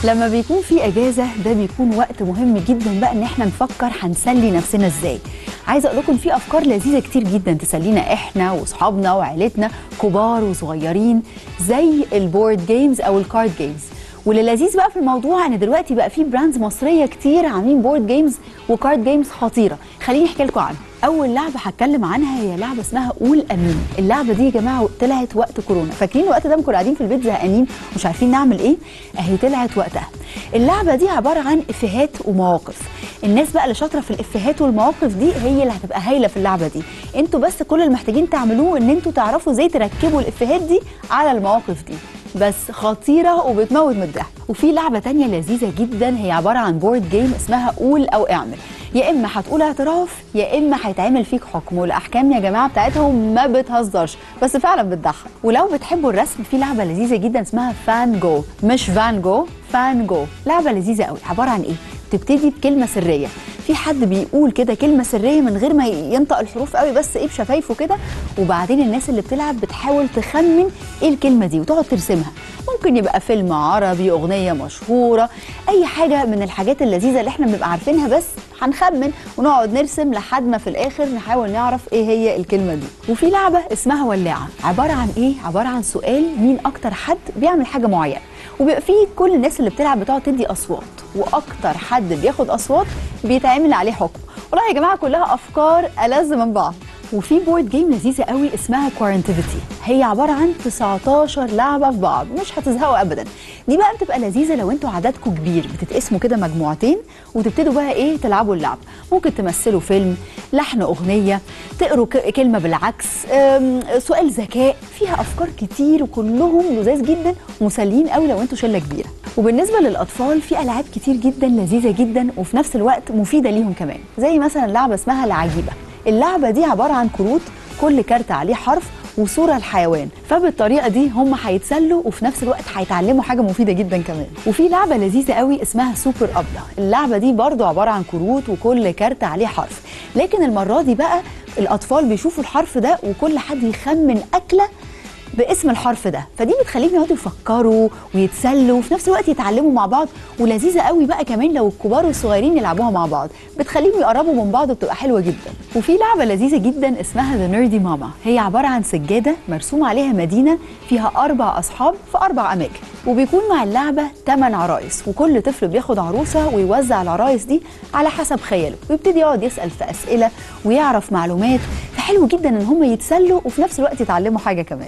لما بيكون في اجازه ده بيكون وقت مهم جدا بقى ان احنا نفكر هنسلي نفسنا ازاي عايزه اقول لكم في افكار لذيذه كتير جدا تسلينا احنا واصحابنا وعيلتنا كبار وصغيرين زي البورد جيمز او الكارد جيمز واللي لذيذ بقى في الموضوع ان دلوقتي بقى في براندز مصريه كتير عاملين بورد جيمز وكارد جيمز خطيره خليني احكي لكم عنها اول لعبه هتكلم عنها هي لعبه اسمها قول امين اللعبه دي يا جماعه طلعت وقت كورونا فاكرين الوقت ده كنا قاعدين في البيت زهقانين مش عارفين نعمل ايه اهي طلعت وقتها اللعبه دي عباره عن افيهات ومواقف الناس بقى اللي شاطره في الافيهات والمواقف دي هي اللي هتبقى هايله في اللعبه دي انتوا بس كل اللي محتاجين تعملوه ان انتوا تعرفوا ازاي تركبوا الافيهات دي على المواقف دي بس خطيره وبتموت من الضحك وفي لعبه تانية لذيذه جدا هي عباره عن بورد جيم اسمها قول او اعمل يا اما هتقول اعتراف يا اما هيتعمل فيك حكم والاحكام يا جماعه بتاعتهم ما بتهزرش بس فعلا بتضحك ولو بتحبوا الرسم في لعبه لذيذه جدا اسمها فان جو مش فان جو فان جو لعبه لذيذه قوي عباره عن ايه بتبتدي بكلمه سريه في حد بيقول كده كلمه سريه من غير ما ينطق الحروف قوي بس ايه بشفايفه كده وبعدين الناس اللي بتلعب بتحاول تخمن ايه الكلمه دي وتقعد ترسمها ممكن يبقى فيلم عربي اغنيه مشهوره اي حاجه من الحاجات اللذيذه اللي احنا بنبقى عارفينها بس هنخمن ونقعد نرسم لحد ما في الاخر نحاول نعرف ايه هي الكلمه دي وفي لعبه اسمها ولاعه عباره عن ايه عباره عن سؤال مين اكتر حد بيعمل حاجه معينه وبيبقى فيه كل الناس اللي بتلعب بتقعد تدي اصوات واكتر حد بياخد اصوات بيتعمل عليه حكم والله يا جماعه كلها افكار ألذ من بعض وفي بورد جيم لذيذه قوي اسمها كوارنتيفيتي هي عباره عن 19 لعبه في بعض مش هتزهقوا ابدا دي بقى بتبقى لذيذه لو انتوا عددكم كبير بتتقسموا كده مجموعتين وتبتدوا بقى ايه تلعبوا اللعب ممكن تمثلوا فيلم لحن اغنيه تقروا كلمه بالعكس سؤال ذكاء فيها افكار كتير وكلهم لذاذ جدا ومسليين قوي لو انتوا شله كبيره وبالنسبه للاطفال في العاب كتير جدا لذيذه جدا وفي نفس الوقت مفيده ليهم كمان زي مثلا لعبه اسمها العجيبه اللعبه دي عباره عن كروت كل كارت عليه حرف وصوره الحيوان فبالطريقه دي هم هيتسلوا وفي نفس الوقت هيتعلموا حاجه مفيده جدا كمان وفي لعبه لذيذه قوي اسمها سوبر ابله اللعبه دي برضو عباره عن كروت وكل كارت عليه حرف لكن المره دي بقى الاطفال بيشوفوا الحرف ده وكل حد يخمن اكله باسم الحرف ده فدي بتخليهم يقعدوا يفكروا ويتسلوا وفي نفس الوقت يتعلموا مع بعض ولذيذه قوي بقى كمان لو الكبار والصغيرين يلعبوها مع بعض بتخليهم يقربوا من بعض وبتبقى حلوه جدا وفي لعبه لذيذه جدا اسمها ذا نيردي ماما هي عباره عن سجاده مرسوم عليها مدينه فيها اربع اصحاب في اربع اماكن وبيكون مع اللعبه 8 عرايس وكل طفل بياخد عروسه ويوزع العرايس دي على حسب خياله ويبتدي يقعد يسال في اسئله ويعرف معلومات فحلو جدا ان هم يتسلوا وفي نفس الوقت يتعلموا حاجه كمان